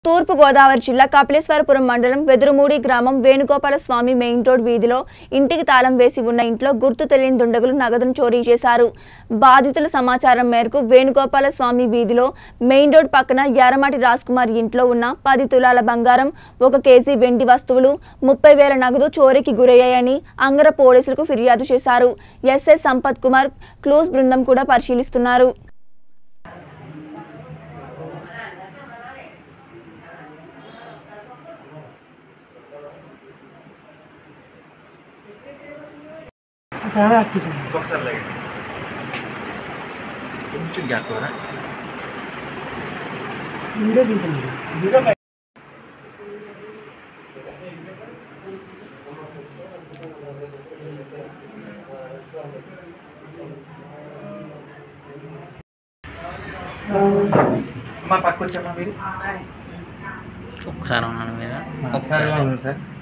తూర్పు గోదావరి జిల్లా కపిలేశ్వరపురం మండలం వెదురుమూడి గ్రామం వేణుగోపాల స్వామి మెయిన్ రోడ్ వీధిలో ఇంటికి తాళం వేసి ఉన్న ఇంట్లో గుర్తు తెలియని దుండగులు నగదును చోరీ చేశారు బాధితుల సమాచారం మేరకు వేణుగోపాల స్వామి వీధిలో మెయిన్ రోడ్ పక్కన యారమాటి కుమార్ ఇంట్లో ఉన్న పది తులాల బంగారం ఒక కేజీ వెండి వస్తువులు ముప్పై వేల నగదు చోరీకి గురయ్యాయని అంగర పోలీసులకు ఫిర్యాదు చేశారు ఎస్ఐ సంపత్ కుమార్ క్లూస్ బృందం కూడా పరిశీలిస్తున్నారు చాలా యాక్టివ్ ఉంది. ఒకసారి లాగండి కొంచెం గ్యాప్ ఇవ్వరా వీడియో తింటుంది అమ్మా పక్క వచ్చమ్మా మీరు ఒక్కసారి ఉన్నాను మీరు ఒకసారి సార్